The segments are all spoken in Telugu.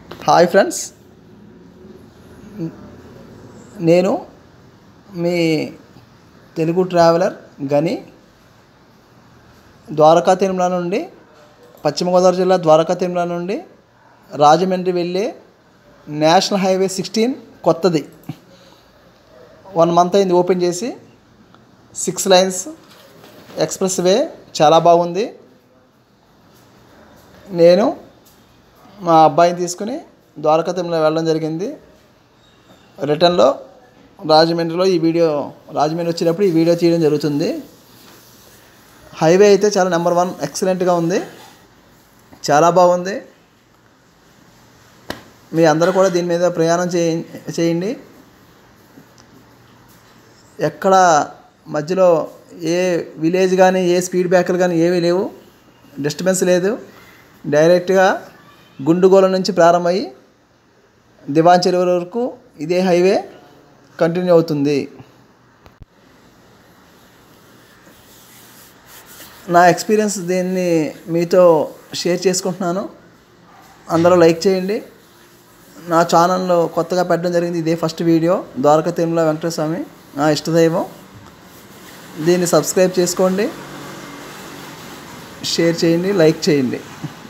హాయ్ ఫ్రెండ్స్ నేను మీ తెలుగు ట్రావెలర్ గని ద్వారకా తిరుమల నుండి పశ్చిమ గోదావరి జిల్లా ద్వారకా తిరుమల నుండి రాజమండ్రి వెళ్ళే నేషనల్ హైవే సిక్స్టీన్ కొత్తది వన్ మంత్ అయింది ఓపెన్ చేసి సిక్స్ లైన్స్ ఎక్స్ప్రెస్ వే చాలా బాగుంది నేను మా అబ్బాయిని తీసుకుని ద్వారకా తిరుమల వెళ్ళడం జరిగింది రిటర్న్లో రాజమండ్రిలో ఈ వీడియో రాజమండ్రి వచ్చినప్పుడు ఈ వీడియో తీయడం జరుగుతుంది హైవే అయితే చాలా నెంబర్ వన్ ఎక్సలెంట్గా ఉంది చాలా బాగుంది మీ అందరూ కూడా దీని మీద ప్రయాణం చేయ చేయండి ఎక్కడ మధ్యలో ఏ విలేజ్ కానీ ఏ స్పీడ్ బ్రేకర్లు కానీ ఏమీ లేవు డిస్టర్బెన్స్ లేదు డైరెక్ట్గా గుండుగోల నుంచి ప్రారంభమయ్యి దివాన్ చెరువు వరకు ఇదే హైవే కంటిన్యూ అవుతుంది నా ఎక్స్పీరియన్స్ దీన్ని మీతో షేర్ చేసుకుంటున్నాను అందరూ లైక్ చేయండి నా ఛానల్లో కొత్తగా పెట్టడం జరిగింది ఇదే ఫస్ట్ వీడియో ద్వారకా తిరుమల వెంకటేశ్వర స్వామి నా ఇష్టదైవం దీన్ని సబ్స్క్రైబ్ చేసుకోండి షేర్ చేయండి లైక్ చేయండి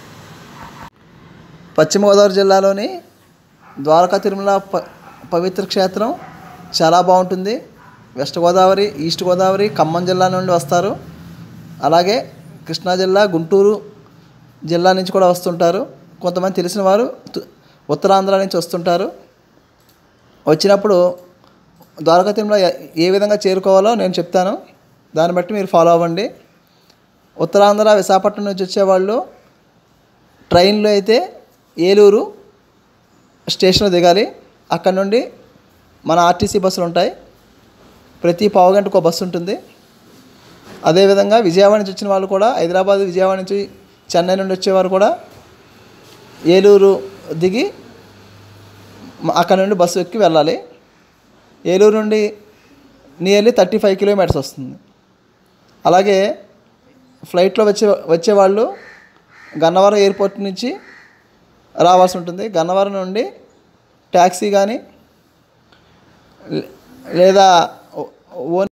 పశ్చిమ గోదావరి జిల్లాలోని ద్వారకా తిరుమల ప పవిత్ర క్షేత్రం చాలా బాగుంటుంది వెస్ట్ గోదావరి ఈస్ట్ గోదావరి ఖమ్మం జిల్లా నుండి వస్తారు అలాగే కృష్ణా జిల్లా గుంటూరు జిల్లా నుంచి కూడా వస్తుంటారు కొంతమంది తెలిసిన వారు తు- ఉత్తరాంధ్ర నుంచి వస్తుంటారు వచ్చినప్పుడు ద్వారకా తిరుమల ఏ- ఏ విధంగా చేరుకోవాలో నేను చెప్తాను దాన్ని బట్టి మీరు ఫాలో అవ్వండి ఉత్తరాంధ్ర విశాఖపట్నం నుంచి వచ్చేవాళ్ళు ట్రైన్లో అయితే ఏలూరు స్టేషన్లో దిగాలి అక్కడ నుండి మన ఆర్టీసీ బస్సులు ఉంటాయి ప్రతి పావు గంటకు ఒక బస్సు ఉంటుంది అదేవిధంగా విజయవాడ నుంచి వచ్చిన వాళ్ళు కూడా హైదరాబాద్ విజయవాడ నుంచి చెన్నై నుండి వచ్చేవారు కూడా ఏలూరు దిగి మ- అక్కడ నుండి బస్సు ఎక్కి వెళ్ళాలి ఏలూరు నుండి నియర్లీ థర్టీ ఫైవ్ కిలోమీటర్స్ వస్తుంది అలాగే ఫ్లైట్లో వచ్చే వచ్చేవాళ్ళు గన్నవరం ఎయిర్పోర్ట్ నుంచి రావాల్సి ఉంటుంది గన్నవరం నుండి ట్యాక్సీ కానీ లేదా ఓ- ఓన్